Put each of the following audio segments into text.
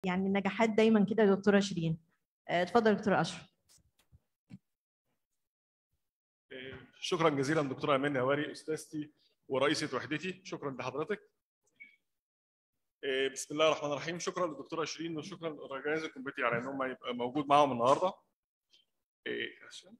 يعني النجاحات دايما كده يا دكتوره شيرين آه، اتفضل دكتور اشرف شكرا جزيلا دكتوره امان هواري استاذتي ورئيسه وحدتي شكرا لحضرتك إيه، بسم الله الرحمن الرحيم شكرا للدكتوره شيرين وشكرا للرجاز الكومبيتي على ان هم يبقى موجود معاهم النهارده إيه، عشان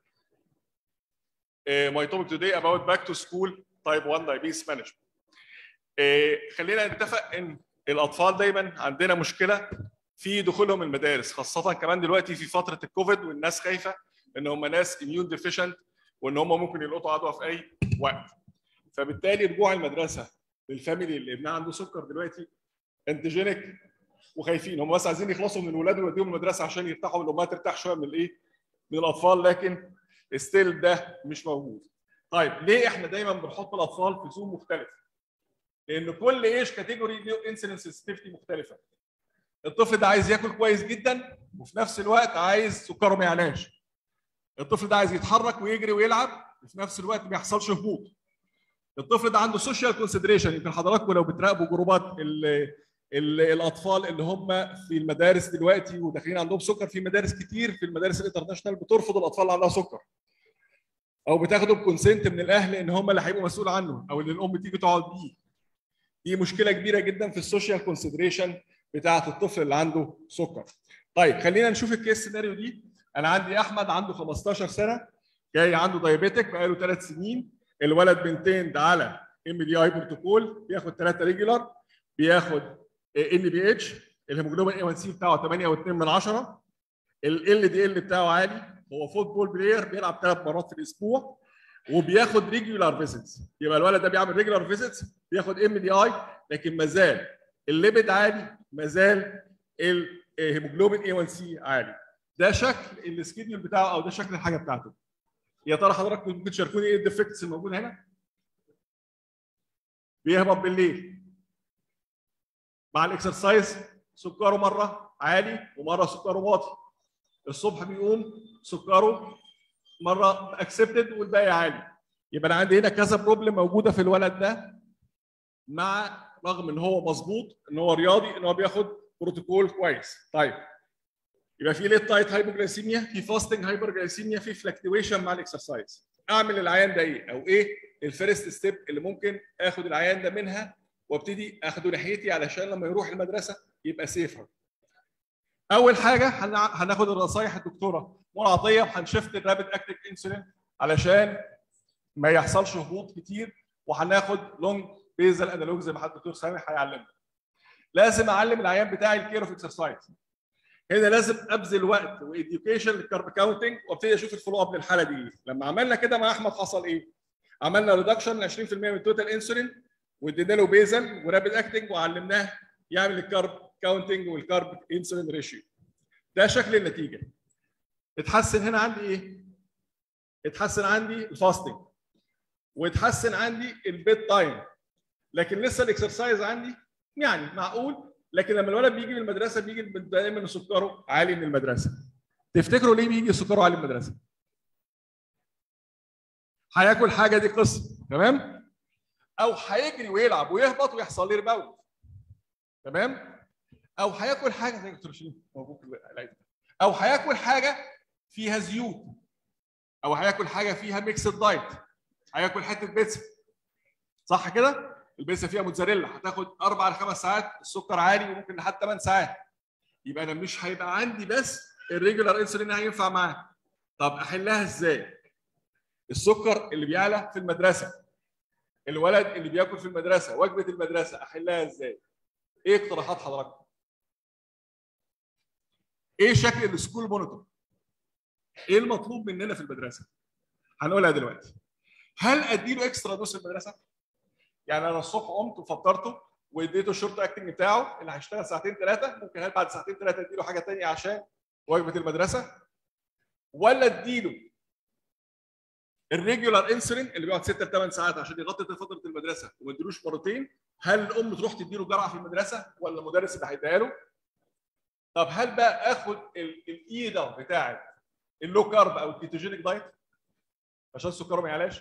my topic today about back to school type 1 diabetes management. إيه، خلينا نتفق ان الاطفال دايما عندنا مشكله في دخولهم المدارس خاصه كمان دلوقتي في فتره الكوفيد والناس خايفه ان هم ناس اميون ديفيشنت وان هم ممكن يلقطوا عدوى في اي وقت. فبالتالي رجوع المدرسه للفاميلي اللي ابنها عنده سكر دلوقتي انتجينيك وخايفين هم بس عايزين يخلصوا من الولاد ويوديهم المدرسه عشان يرتاحوا والامهات ترتاح شويه من الايه؟ من الاطفال لكن ستيل ده مش موجود. طيب ليه احنا دايما بنحط الاطفال في زوم مختلف؟ لان كل ايش كاتيجوري له انسولين سنسيتيفيتي مختلفه. الطفل ده عايز ياكل كويس جدا وفي نفس الوقت عايز سكره ما يعلاش. الطفل ده عايز يتحرك ويجري ويلعب وفي نفس الوقت ما يحصلش هبوط. الطفل ده عنده سوشيال كونسيدريشن يمكن حضراتكم لو بتراقبوا جروبات ال ال الاطفال اللي هم في المدارس دلوقتي وداخلين عندهم سكر في مدارس كتير في المدارس الانترناشونال بترفض الاطفال اللي عندها سكر او بتاخده بكونسنت من الاهل ان هم اللي هيبقوا مسؤول عنه او اللي الام تيجي تقعد بيه دي مشكله كبيره جدا في السوشيال كونسيدريشن بتاعه الطفل اللي عنده سكر طيب خلينا نشوف الكيس سيناريو دي انا عندي احمد عنده 15 سنه جاي عنده دايابيتك بقاله ثلاث سنين الولد بنتين ده على ام دي اي بروتوكول بياخد ثلاثه ريجولار بياخد ان بي اتش الهيموجلوبين اي 1 سي بتاعه 8.2 من 10 ال دي ال بتاعه عالي هو فوتبول بلاير بيلعب ثلاث مرات في الاسبوع وبياخد ريجولار فيزيتس يبقى الولد ده بيعمل ريجولار فيزيتس بياخد ام دي اي لكن ما زال الليبيد عالي ما زال الهيموجلوبين اي 1 سي عالي ده شكل السكيدول بتاعه او ده شكل الحاجه بتاعته يا ترى حضراتكم ممكن تشاركوني ايه الديفكتس الموجوده هنا؟ بيهبط بالليل مع الاكسرسايز سكره مره عالي ومره سكره واطي الصبح بيقوم سكره مره اكسبتد والباقي عالي يبقى انا عندي هنا كذا بروبلم موجوده في الولد ده مع رغم ان هو مظبوط ان هو رياضي ان هو بياخد بروتوكول كويس طيب يبقى في ليت تايت هايبوجلايسيميا في فاستنج هايبرجلايسيميا في فلكتويشن مع الاكسرسايز اعمل العيان ده ايه او ايه الفيرست ستيب اللي ممكن اخد العيان ده منها وابتدي اخده ناحيتي علشان لما يروح المدرسه يبقى سيفر اول حاجه هناخد النصايح الدكتوره منى عطيه وهنشفت الرابid اكتيف انسولين علشان ما يحصلش هبوط كتير وهناخد لونج بيزل انالوج زي ما حضرتك الدكتور سامح هيعلمنا لازم اعلم العيان بتاعي الكير اوف اكسرسايز هنا لازم ابذل وقت واديوكيشن للكارب كاونتنج وابتدي اشوف الفولو اب للحاله دي لما عملنا كده مع احمد حصل ايه؟ عملنا ريدكشن ل 20% من التوتال انسولين وادينا له بيزل ورابid اكتنج وعلمناه يعمل الكارب كاونتنج والكارب انسولين ريشيو ده شكل النتيجه اتحسن هنا عندي ايه؟ اتحسن عندي الفاستنج واتحسن عندي البيت تايم لكن لسه الاكسرسايز عندي يعني معقول لكن لما الولد بيجي من المدرسه بيجي دايما سكره عالي من المدرسه تفتكروا ليه بيجي سكره عالي من المدرسه؟ هياكل حاجه دي قصه تمام؟ او هيجري ويلعب ويهبط ويحصل لي ريباوند تمام؟ او هياكل حاجه زي دكتور شيرين موجود او هياكل حاجه فيها زيوت او هياكل حاجه فيها ميكس دايت هياكل حته بيتزا صح كده؟ البيتزا فيها موتزاريلا هتاخد اربع لخمس ساعات السكر عالي وممكن لحد 8 ساعات يبقى انا مش هيبقى عندي بس الريجولار انسولين هينفع معاه طب احلها ازاي؟ السكر اللي بيعلى في المدرسه الولد اللي بياكل في المدرسه وجبه المدرسه احلها ازاي؟ ايه اقتراحات حضراتكم؟ ايه شكل السكول مونيتور؟ ايه المطلوب مننا في المدرسه؟ هنقولها دلوقتي. هل اديله اكسترا دوس في المدرسه؟ يعني انا الصبح قمت وفطرته واديته الشورت اكتنج بتاعه اللي هيشتغل ساعتين ثلاثه ممكن هل بعد ساعتين ثلاثه اديله حاجه ثانيه عشان وجبه المدرسه ولا اديله الريجولار انسولين اللي بيقعد 6 ل 8 ساعات عشان يغطي فتره المدرسه وما اديلوش مرتين هل الام تروح تديله جرعه في المدرسه ولا المدرس اللي هيديها له؟ طب هل بقى اخد الايده بتاعت اللو كارب او الكيتوجينيك دايت عشان السكر ما يعلاش؟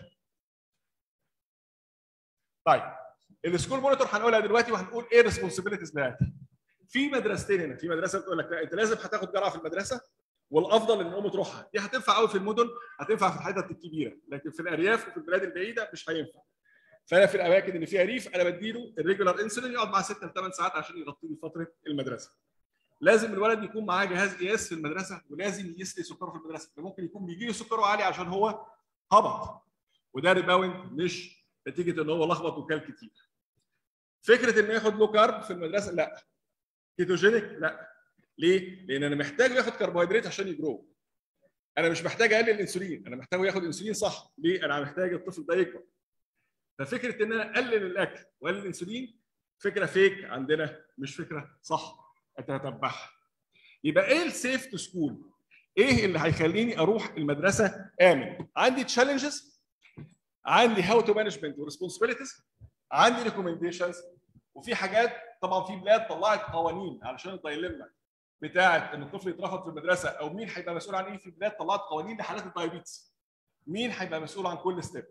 طيب السكول مونيتور هنقولها دلوقتي وهنقول ايه الريسبونسبيلتيز بتاعتي في مدرستين هنا في مدرسه بتقول لك لا انت لازم هتاخد جرعه في المدرسه والافضل ان الام تروحها دي هتنفع قوي في المدن هتنفع في الحتت الكبيره لكن في الارياف وفي البلاد البعيده مش هينفع فانا في الاماكن اللي فيها ريف انا بديله الريجولار انسولين يقعد معاه 6 ل 8 ساعات عشان يغطي لي فتره المدرسه لازم الولد يكون معاه جهاز قياس في المدرسه ولازم يقيس لي سكره في المدرسه ممكن يكون بيجي له سكره عالي عشان هو هبط وده ريباوند مش نتيجه ان هو لخبط وكل كتير فكره انه ياخد لو كارب في المدرسه لا كيتوجينيك لا ليه؟ لان انا محتاج ياخد كربوهيدرات عشان يجرو انا مش محتاج اقلل الانسولين انا محتاج ياخد انسولين صح ليه؟ انا محتاج الطفل ده يكبر ففكره ان انا اقلل الاكل واقلل الانسولين فكره فيك عندنا مش فكره صح اتتبعها يبقى ايه السيف تو سكول؟ ايه اللي هيخليني اروح المدرسه امن؟ عندي تشالنجز عندي هاو تو مانجمنت وريسبونسبيلتيز عندي ريكومنديشنز وفي حاجات طبعا في بلاد طلعت قوانين علشان الدايلما بتاعه ان الطفل يترفض في المدرسه او مين هيبقى مسؤول عن ايه في بلاد طلعت قوانين لحالات الدايابيتس مين هيبقى مسؤول عن كل ستيب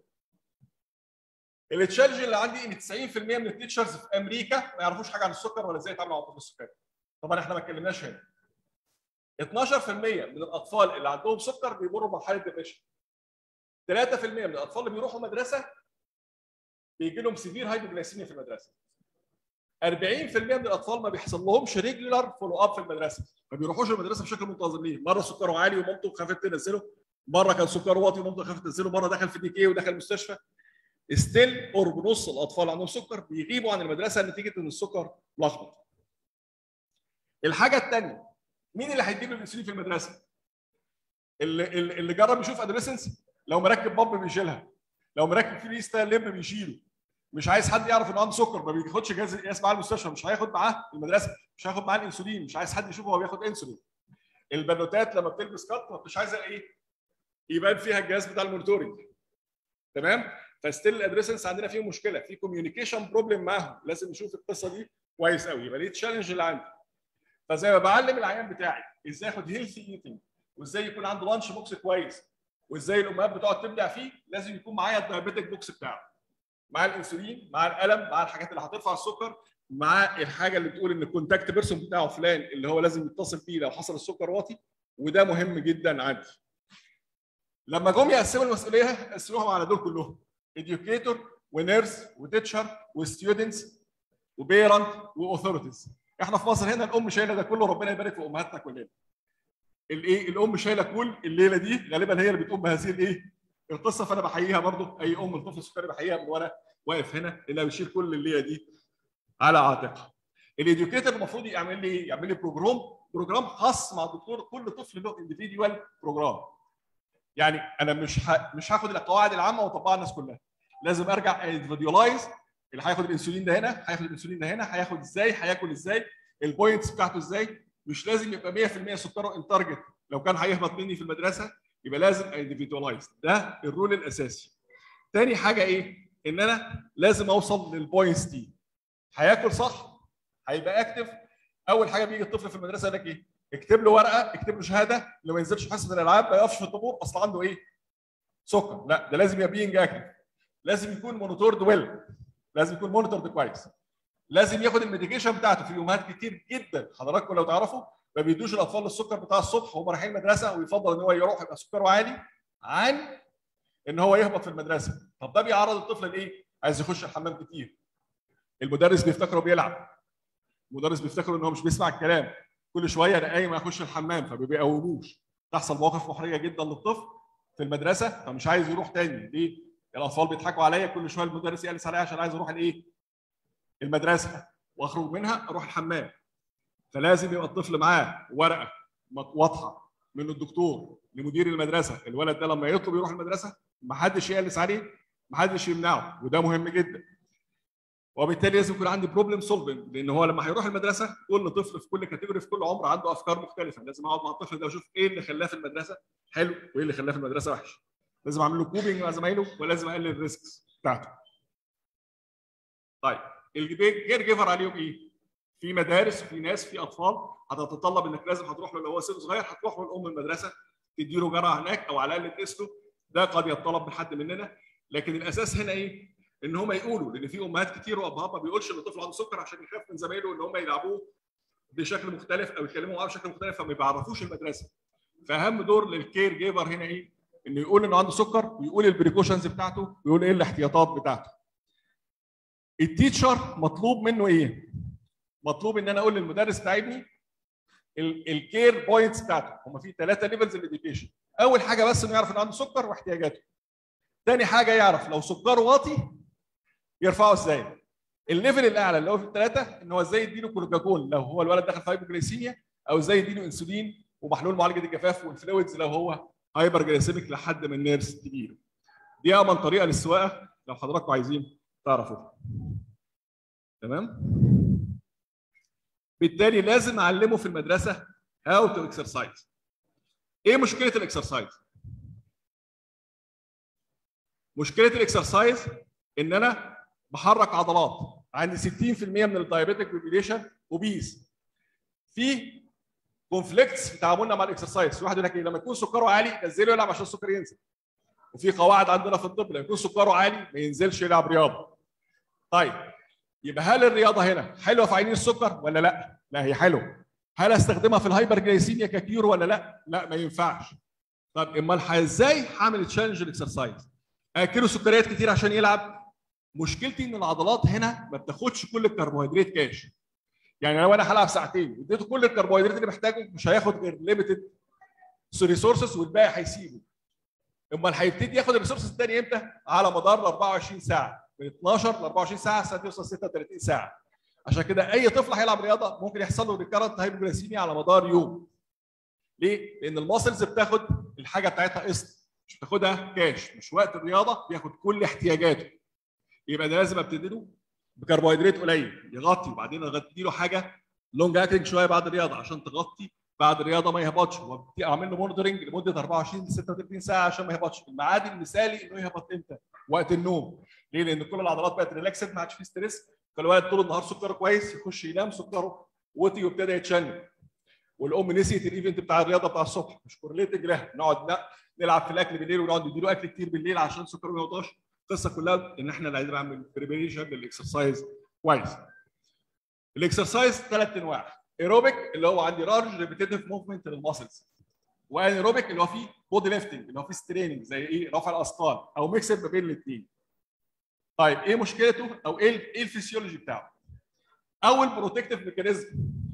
التشالنج اللي عندي ان 90% من التيتشرز في امريكا ما يعرفوش حاجه عن السكر ولا ازاي يتعاملوا مع الطفل السكري طبعا احنا ما اتكلمناش هنا 12% من الاطفال اللي عندهم سكر بيمروا بمرحله ديبريشن 3% من الاطفال اللي بيروحوا مدرسه بيجي لهم سيفير هايبوجلايسيميا في المدرسه 40% من الاطفال ما بيحصل لهمش ريجولار فولو اب في المدرسه ما بيروحوش المدرسه بشكل منتظم ليه مره سكره عالي ومامته خافت تنزله مره كان سكره واطي ومامته خافت تنزله مره دخل في ديكي ودخل المستشفى ستيل قرب نص الاطفال عندهم سكر بيغيبوا عن المدرسه نتيجه ان السكر لخبط الحاجه الثانيه مين اللي هيديله الانسولين في المدرسه اللي اللي جرب يشوف ادوليسنس لو مركب بامب بيشيلها لو مركب فري ستايل لب بيشيله مش عايز حد يعرف انه عنده سكر ما بياخدش جهاز قياس معاه المستشفى مش هياخد معاه المدرسه مش هياخد معاه الانسولين مش عايز حد يشوفه هو بياخد انسولين البنوتات لما بتلبس كات مش عايزه ايه يبان فيها الجهاز بتاع المونيتورنج تمام فستيل الادريسنس عندنا فيه مشكله في كوميونيكيشن بروبلم معاهم لازم نشوف القصه دي كويس قوي يبقى دي التشالنج اللي عندي فزي ما بعلم العيان بتاعي ازاي ياخد هيلثي ايتنج وازاي يكون عنده لانش بوكس كويس وازاي الامهات بتقعد تبدع فيه لازم يكون معايا الدايابيتك بوكس بتاعه مع الانسولين مع الالم مع الحاجات اللي هترفع السكر مع الحاجه اللي بتقول ان الكونتاكت بيرسون بتاعه فلان اللي هو لازم يتصل بيه لو حصل السكر واطي وده مهم جدا عندي لما جم يقسموا المسؤوليه قسموهم على دول كلهم educator ونيرس وتيتشر وستودنتس وبيرنت واوثورتيز احنا في مصر هنا الام شايله ده كله ربنا يبارك في امهاتنا كلنا الايه الام شايله كل الليله دي غالبا هي اللي بتقوم بهذه الايه القصه فانا بحييها برضو اي ام لطفل سكري بحييها من وانا واقف هنا لانها بتشيل كل الليله دي على عاتقها الاديوكيتور المفروض يعمل لي يعمل لي بروجرام بروجرام خاص مع الدكتور كل طفل له انديفيديوال بروجرام يعني انا مش ه... مش هاخد القواعد العامه واطبقها على الناس كلها لازم ارجع انديفيديولايز اللي هياخد الانسولين ده هنا هياخد الانسولين ده هنا هياخد ازاي هياكل ازاي البوينتس بتاعته ازاي مش لازم يبقى 100% سكره ان تارجت لو كان هيهبط مني في المدرسه يبقى لازم انديفيدولايز ده الرول الاساسي تاني حاجه ايه ان انا لازم اوصل للبوينتس دي هياكل صح هيبقى اكتف اول حاجه بيجي الطفل في المدرسه يقول لك ايه اكتب له ورقه اكتب له شهاده لو ما ينزلش حصه الالعاب ما يقفش في الطابور اصل عنده ايه سكر لا ده لازم يبقى بينج اكتف لازم يكون مونيتورد ويل لازم يكون مونيتورد كويس لازم ياخد الميديكيشن بتاعته في امهات كتير جدا حضراتكم لو تعرفوا ما بيدوش الاطفال السكر بتاع الصبح وهم رايحين المدرسه ويفضل ان هو يروح يبقى سكره عالي عن ان هو يهبط في المدرسه طب ده بيعرض الطفل لايه عايز يخش الحمام كتير المدرس بيفتكره بيلعب المدرس بيفتكره ان هو مش بيسمع الكلام كل شويه انا قايم اخش الحمام فما بيقوموش تحصل مواقف محرجه جدا للطفل في المدرسه فمش عايز يروح تاني ليه الاطفال بيضحكوا عليا كل شويه المدرس يقلس عليا عشان عايز اروح الايه المدرسه واخرج منها اروح الحمام فلازم يبقى الطفل معاه ورقه واضحه من الدكتور لمدير المدرسه الولد ده لما يطلب يروح المدرسه ما حدش يقلس عليه ما حدش يمنعه وده مهم جدا وبالتالي لازم يكون عندي بروبلم سولفنج لان هو لما هيروح المدرسه كل طفل في كل كاتيجوري في كل عمر عنده افكار مختلفه لازم اقعد مع الطفل ده واشوف ايه اللي خلاه في المدرسه حلو وايه اللي خلاه في المدرسه وحش لازم اعمل له كوبينج مع زمايله ولازم اقلل الريسكس بتاعته طيب الكير جيفر عليهم ايه؟ في مدارس في ناس في اطفال هتتطلب انك لازم هتروح له لو هو سن صغير هتروح له الام المدرسه تدي له جرعه هناك او على الاقل تقيس له ده قد يتطلب من حد مننا لكن الاساس هنا ايه؟ ان هم يقولوا لان في امهات كتير وابهات ما بيقولش ان الطفل عنده سكر عشان يخاف من زمايله ان هم يلعبوه بشكل مختلف او يتكلموا معاه بشكل مختلف فما بيعرفوش المدرسه فاهم دور للكير جيفر هنا ايه؟ انه يقول انه عنده سكر ويقول البريكوشنز بتاعته ويقول ايه الاحتياطات بتاعته. التيتشر مطلوب منه ايه؟ مطلوب ان انا اقول للمدرس بتاع ابني الكير بوينتس بتاعته هم في ثلاثه ليفلز الاديوكيشن اول حاجه بس انه يعرف انه عنده سكر واحتياجاته. تاني حاجه يعرف لو سكره واطي يرفعه ازاي؟ الليفل الاعلى اللي هو في الثلاثه ان هو ازاي يديله كلوكاجون لو هو الولد داخل في هايبوجليسيميا او ازاي يديله انسولين ومحلول معالجه الجفاف والفلويدز لو هو هايبر جليسيميك لحد ما النيرس تجيله. دي امن طريقه للسواقه لو حضراتكم عايزين تعرفوا. تمام؟ بالتالي لازم اعلمه في المدرسه هاو تو اكسرسايز. ايه مشكله الاكسرسايز؟ مشكله الاكسرسايز ان انا بحرك عضلات عندي 60% من الدايابيتك بوبيليشن اوبيز في كونفليكتس في تعاملنا مع الاكسرسايز في واحد يقول لك إيه لما يكون سكره عالي نزله يلعب عشان السكر ينزل وفي قواعد عندنا في الطب لما يكون سكره عالي ما ينزلش يلعب رياضه طيب يبقى هل الرياضه هنا حلوه في عينين السكر ولا لا؟ لا هي حلوه هل استخدمها في الهايبر جلايسيميا ككيور ولا لا؟ لا ما ينفعش طب امال ازاي هعمل تشالنج الاكسرسايز؟ اكله سكريات كتير عشان يلعب مشكلتي ان العضلات هنا ما بتاخدش كل الكربوهيدرات كاش يعني لو انا هلعب ساعتين اديته كل الكربوهيدرات اللي محتاجه مش هياخد غير ليميتد ريسورسز والباقي هيسيبه امال هيبتدي ياخد الريسورسز الثانيه امتى؟ على مدار ال 24 ساعه من 12 ل 24 ساعه ساعه يوصل 36 ساعه عشان كده اي طفل هيلعب رياضه ممكن يحصل له ريكارنت هايبوجليسيميا على مدار يوم ليه؟ لان الماسلز بتاخد الحاجه بتاعتها قسط مش بتاخدها كاش مش وقت الرياضه بياخد كل احتياجاته يبقى ده لازم ابتدي له بكربوهيدرات قليل يغطي وبعدين اغطي له حاجه لونج اكتنج شويه بعد الرياضه عشان تغطي بعد الرياضه ما يهبطش وابتدي اعمل له مونيتورنج لمده 24 ل 36 ساعه عشان ما يهبطش الميعاد المثالي انه يهبط امتى؟ وقت النوم ليه؟ لان كل العضلات بقت ريلاكسد ما عادش فيه ستريس فالولد طول النهار سكره كويس يخش ينام سكره وطي وابتدى يتشنج والام نسيت الايفنت بتاع الرياضه بتاع الصبح مش كورليتنج لها نقعد نلعب في الاكل بالليل ونقعد نديله اكل كتير بالليل عشان سكره ما يوطاش القصه كلها ان احنا عايزين نعمل بريبريشن للاكسرسايز كويس الاكسرسايز ثلاث انواع ايروبيك اللي هو عندي لارج ريبيتيتيف موفمنت للماسلز وانيروبيك اللي هو فيه بودي ليفتنج اللي هو فيه ستريننج زي ايه رفع الاثقال او ميكسر ما بين الاثنين طيب ايه مشكلته او ايه ايه الفسيولوجي بتاعه اول بروتكتيف ميكانيزم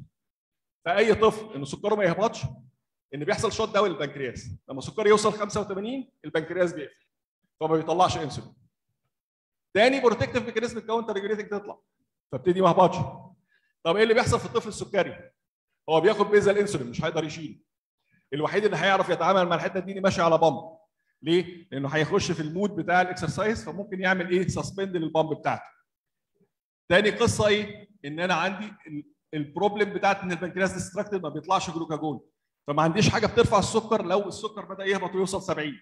في اي طفل ان سكره ما يهبطش ان بيحصل شوت داون للبنكرياس لما السكر يوصل 85 البنكرياس بيقفل فما بيطلعش انسولين تاني بروتكتيف ميكانيزم الكاونتر ريجوليتنج تطلع فابتدي ما اهبطش طب ايه اللي بيحصل في الطفل السكري هو بياخد بيزا الانسولين مش هيقدر يشيل الوحيد اللي هيعرف يتعامل مع الحته دي ماشي على بامب ليه لانه هيخش في المود بتاع الاكسرسايز فممكن يعمل ايه سسبند للبامب بتاعته تاني قصه ايه ان انا عندي البروبلم بتاعت ان البنكرياس ديستراكتد ما بيطلعش جلوكاجون فما عنديش حاجه بترفع السكر لو السكر بدا يهبط ويوصل 70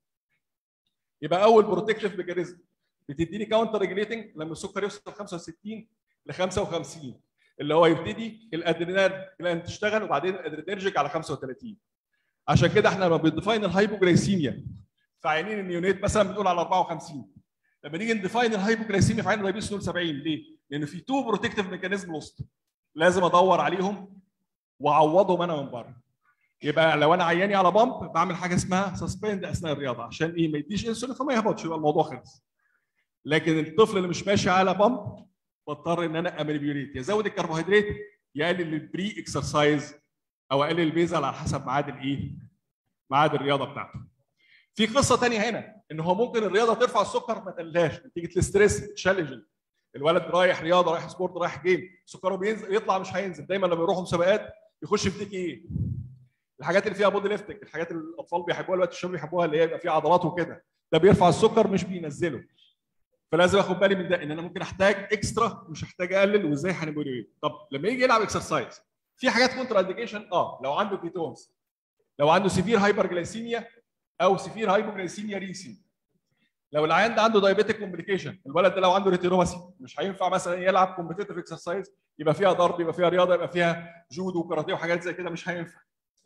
يبقى اول بروتكتيف ميكانيزم بتديني كاونتر ريجليتنج لما السكر يوصل 65 ل 55 اللي هو يبتدي الادرينال جلاند تشتغل وبعدين الادرينرجيك على 35 عشان كده احنا لما بنديفاين الهايبوجلايسيميا في عينين النيونيت مثلا بنقول على 54 لما نيجي نديفاين الهايبوجلايسيميا في عين الدايبيتس نقول 70 ليه؟ لان في تو بروتكتيف ميكانيزم لوست لازم ادور عليهم واعوضهم انا من بره يبقى لو انا عياني على بامب بعمل حاجه اسمها سسبند اثناء الرياضه عشان ايه ما يديش انسولين فما يهبطش يبقى الموضوع خلص لكن الطفل اللي مش ماشي على بامب بضطر ان انا اميليوريت يزود الكربوهيدرات يقلل البري اكسرسايز او اقلل البيزل على حسب ميعاد الايه؟ ميعاد الرياضه بتاعته. في قصه ثانيه هنا ان هو ممكن الرياضه ترفع السكر ما تقللهاش نتيجه الاستريس تشالنج الولد رايح رياضه رايح سبورت رايح جيم سكره بينزل يطلع مش هينزل دايما لما يروحوا مسابقات يخش يفتكي ايه؟ الحاجات اللي فيها بودي ليفتنج الحاجات اللي الاطفال بيحبوها الوقت الشباب بيحبوها اللي هي يبقى فيها عضلات وكده ده بيرفع السكر مش بينزله فلازم اخد بالي من ده ان انا ممكن احتاج اكسترا مش هحتاج اقلل وازاي هنبولي طب لما يجي يلعب اكسرسايز في حاجات كونتر انديكيشن اه لو عنده كيتونز لو عنده سيفير هايبر جلايسيميا او سيفير هايبوجلايسيميا ريسي لو العيان ده عنده دايابيتيك كومبليكيشن الولد ده لو عنده ريتينوباثي مش هينفع مثلا يلعب كومبتيتيف اكسرسايز يبقى فيها ضرب يبقى فيها رياضه يبقى فيها جودو وكاراتيه وحاجات زي كده مش هينفع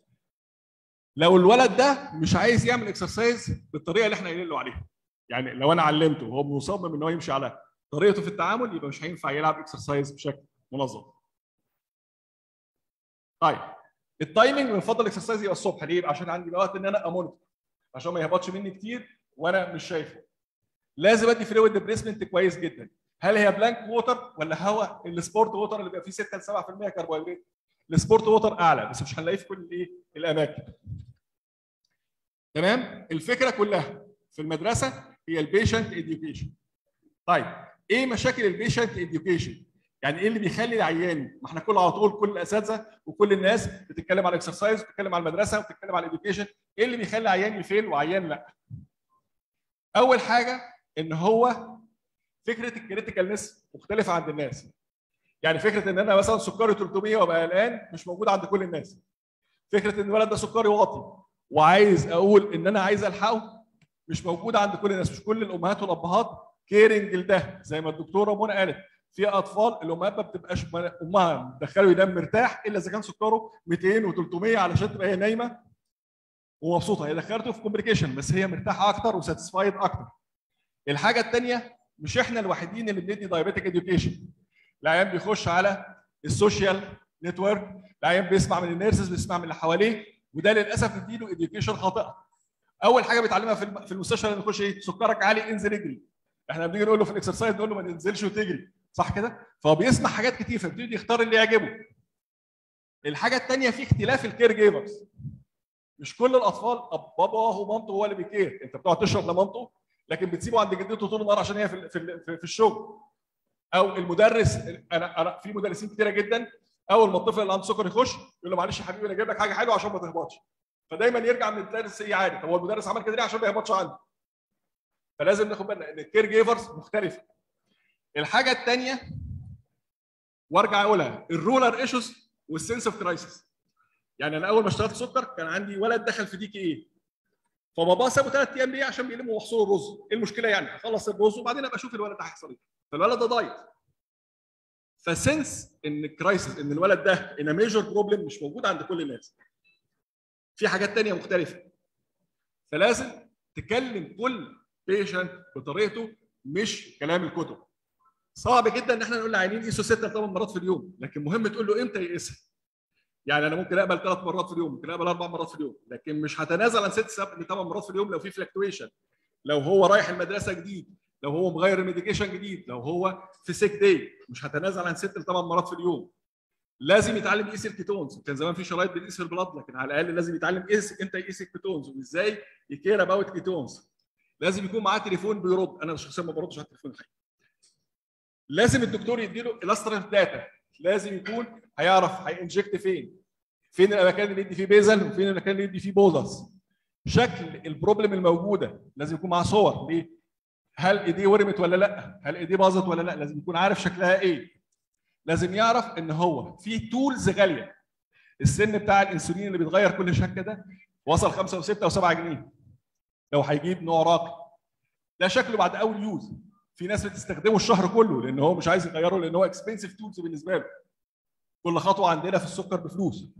لو الولد ده مش عايز يعمل اكسرسايز بالطريقه اللي احنا قايلين له عليها يعني لو انا علمته وهو مصمم ان هو يمشي على طريقته في التعامل يبقى مش هينفع يلعب اكسرسايز بشكل منظم طيب التايمنج بنفضل الاكسرسايز يبقى الصبح ليه؟ عشان عندي وقت ان انا امونيتور عشان ما يهبطش مني كتير وانا مش شايفه لازم ادي فلويد ديبريسمنت كويس جدا هل هي بلانك ووتر ولا هواء السبورت ووتر اللي بيبقى فيه 6 ل 7% كربوهيدرات السبورت ووتر اعلى بس مش هنلاقيه في كل الايه الاماكن تمام الفكره كلها في المدرسه هي البيشنت اديوكيشن طيب ايه مشاكل البيشنت اديوكيشن يعني ايه اللي بيخلي العيان ما احنا كل على طول كل الاساتذه وكل الناس بتتكلم على الاكسرسايز بتتكلم على المدرسه وبتتكلم على الاديوكيشن ايه اللي بيخلي عيان يفيل وعيان لا اول حاجه ان هو فكره الكريتيكالنس مختلفه عند الناس يعني فكره ان انا مثلا سكري 300 وابقى قلقان مش موجود عند كل الناس فكره ان الولد ده سكري واطي وعايز اقول ان انا عايز الحقه مش موجود عند كل الناس مش كل الامهات والابهات كيرنج لده زي ما الدكتوره منى قالت في اطفال الامهات ما بتبقاش امها تدخله ينام مرتاح الا اذا كان سكره 200 و300 علشان تبقى هي نايمه ومبسوطه هي دخلته في كومبليكيشن بس هي مرتاحه اكتر وساتسفايد اكتر الحاجه الثانيه مش احنا الوحيدين اللي بندي دايابيتك اديوكيشن العيان بيخش على السوشيال نتورك العيان بيسمع من النيرسز بيسمع من اللي حواليه وده للاسف نديله اديوكيشن خاطئه اول حاجه بيتعلمها في في المستشفى لما يخش ايه سكرك عالي انزل اجري احنا بنيجي نقول له في الاكسرسايز نقول له ما تنزلش وتجري صح كده فهو بيسمع حاجات كتير فبيبتدي يختار اللي يعجبه الحاجه الثانيه في اختلاف الكير جيفرز مش كل الاطفال بابا ومامته هو اللي بيكير انت بتقعد تشرب لمامته لكن بتسيبه عند جدته طول النهار عشان هي في في, في الشغل او المدرس انا انا في مدرسين كتيره جدا اول ما الطفل اللي عنده سكر يخش يقول له معلش يا حبيبي انا جايب لك حاجه حلوه عشان ما تهبطش فدايما يرجع من الدرس ايه عادي طب هو المدرس عمل كده ليه عشان ما يهبطش عنده فلازم ناخد بالنا ان الكير جيفرز مختلفه الحاجه الثانيه وارجع اقولها الرولر ايشوز والسنس اوف كرايسيس يعني انا اول ما اشتغلت سكر كان عندي ولد دخل في دي كي ايه فبابا سابه ثلاث ايام ليه عشان بيلموا محصول الرز ايه المشكله يعني اخلص الرز وبعدين ابقى اشوف الولد ده هيحصل ايه فالولد ده دايت فسنس ان الكرايسيس ان الولد ده ان ميجر بروبلم مش موجود عند كل الناس في حاجات تانية مختلفه فلازم تكلم كل بيشنت بطريقته مش كلام الكتب صعب جدا ان احنا نقول لعيانين قيسوا ست لثمان مرات في اليوم لكن مهم تقول له امتى يقيسها يعني انا ممكن اقبل ثلاث مرات في اليوم ممكن اقبل اربع مرات في اليوم لكن مش هتنازل عن ست سبع لثمان مرات في اليوم لو في فلكتويشن لو هو رايح المدرسه جديد لو هو مغير الميديكيشن جديد لو هو في سيك داي مش هتنازل عن ست لثمان مرات في اليوم لازم يتعلم يقيس الكيتونز كان زمان في شرايط بنقيس في البلاد لكن على الاقل لازم يتعلم يقيس امتى يقيس الكيتونز وازاي يكير اباوت كيتونز لازم يكون معاه تليفون بيرد انا شخصيا ما بردش على التليفون الحقيقي لازم الدكتور يديله الاسترال داتا لازم يكون هيعرف هينجكت فين فين الاماكن اللي يدي فيه بيزل وفين المكان اللي يدي فيه بوزس شكل البروبلم الموجوده لازم يكون معاه صور ليه هل ايديه ورمت ولا لا هل ايديه باظت ولا لا لازم يكون عارف شكلها ايه لازم يعرف ان هو في تولز غاليه السن بتاع الانسولين اللي بيتغير كل شكل ده وصل 5 و6 و7 جنيه لو هيجيب نوع راقي ده شكله بعد اول يوز في ناس بتستخدمه الشهر كله لان هو مش عايز يغيره لان هو اكسبنسيف تولز بالنسبه له كل خطوه عندنا في السكر بفلوس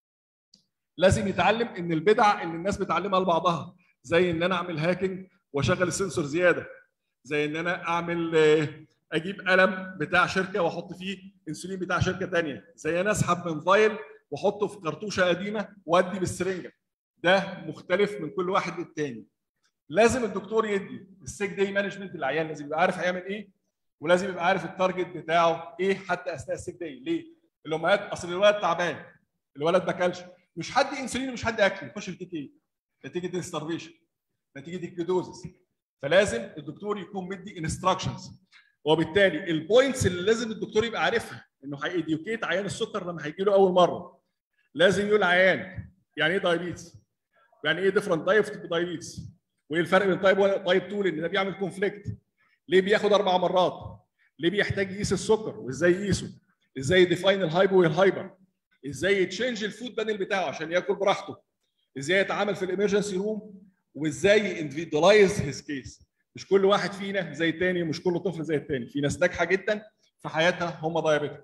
لازم يتعلم ان البدع اللي الناس بتعلمها لبعضها زي ان انا اعمل هاكينج واشغل السنسور زياده زي ان انا اعمل اجيب قلم بتاع شركه واحط فيه انسولين بتاع شركه ثانيه زي انا اسحب من فايل واحطه في كرتوشه قديمه وادي بالسرنجه ده مختلف من كل واحد للتاني لازم الدكتور يدي السيك داي مانجمنت للعيان لازم يبقى عارف هيعمل ايه ولازم يبقى عارف التارجت بتاعه ايه حتى اثناء السيك داي ليه؟ الامهات اصل الولد تعبان الولد ما اكلش مش حد انسولين ومش حد اكل يخش في ايه؟ نتيجه الستارفيشن نتيجه الكيدوزس فلازم الدكتور يكون مدي انستراكشنز وبالتالي البوينتس اللي لازم الدكتور يبقى عارفها انه هيديوكيت عيان السكر لما هيجي له اول مره لازم يقول عيان يعني ايه دايابيتس؟ يعني ايه ديفرنت تايب دايابيتس؟ وايه الفرق بين تايب 1 وتايب 2 لان ده بيعمل كونفليكت ليه بياخد اربع مرات؟ ليه بيحتاج يقيس السكر وازاي يقيسه؟ ازاي يديفاين الهايبو والهايبر؟ ازاي يتشنج الفود بانل بتاعه عشان ياكل براحته؟ ازاي يتعامل في الامرجنسي روم؟ وازاي اندفيدولايز هيز كيس؟ مش كل واحد فينا زي الثاني ومش كل طفل زي الثاني، في ناس ناجحه جدا في حياتها هم دايابيتك.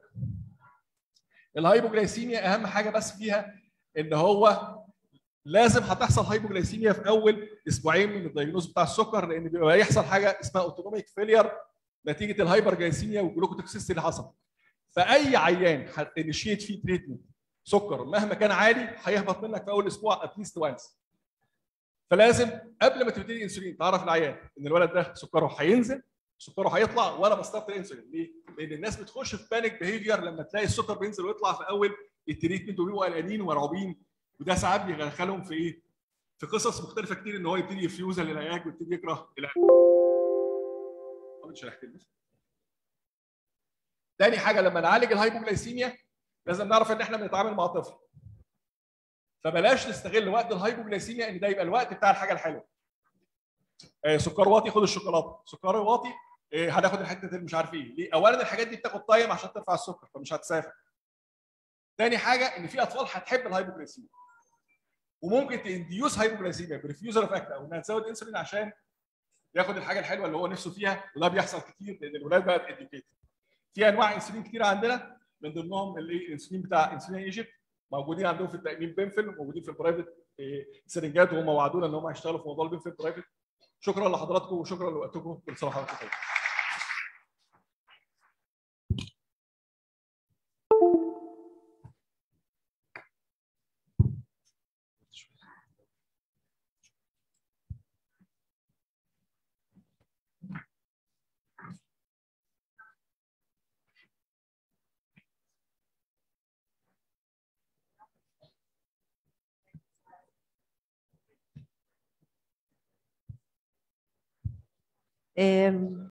الهايبوجلايسيميا اهم حاجه بس فيها ان هو لازم هتحصل هايبوجلايسيميا في اول اسبوعين من الدايجنوز بتاع السكر لان بيبقى يحصل حاجه اسمها اوتونوميك فيلير نتيجه الهايبرجلايسيميا والجلوكوتوكسيستي اللي حصل. فاي عيان هتنشيت فيه تريتمنت سكر مهما كان عالي هيهبط منك في اول اسبوع اتليست وانس فلازم قبل ما تبتدي انسولين تعرف العيان ان الولد ده سكره هينزل سكره هيطلع وانا بستارت الانسولين ليه؟ لان الناس بتخش في بانيك بيهيفير لما تلاقي السكر بينزل ويطلع في اول التريتمنت وبيبقوا قلقانين ومرعوبين وده ساعات بيدخلهم في ايه؟ في قصص مختلفه كتير ان هو يبتدي يفيوزل للعلاج ويبتدي يكره العلاج. مش هنحكي تاني حاجه لما نعالج الهايبوجلايسيميا لازم نعرف ان احنا بنتعامل مع طفل. فبلاش نستغل وقت الهايبوجلايسيميا ان ده يبقى الوقت بتاع الحاجه الحلوه. آه سكر واطي خد الشوكولاته، سكر واطي آه هناخد الحته اللي مش عارف ايه، ليه؟ اولا الحاجات دي بتاخد تايم عشان ترفع السكر فمش هتسافر. تاني حاجه ان في اطفال هتحب الهايبوجلايسيميا. وممكن تنديوس هايبوجلايسيميا بريفيوزر اوف اكت او انها تزود انسولين عشان ياخد الحاجه الحلوه اللي هو نفسه فيها وده بيحصل كتير لان الولاد بقت اديوكيتد. في انواع انسولين كتير عندنا من ضمنهم الانسولين بتاع انسولين ايجيبت موجودين عندهم في التامين بنفل وموجودين في البرايفت سرنجات وهم وعدونا ان هم هيشتغلوا في موضوع البنفل برايفت شكرا لحضراتكم وشكرا لوقتكم كل سنه وحضراتكم طيبين آم،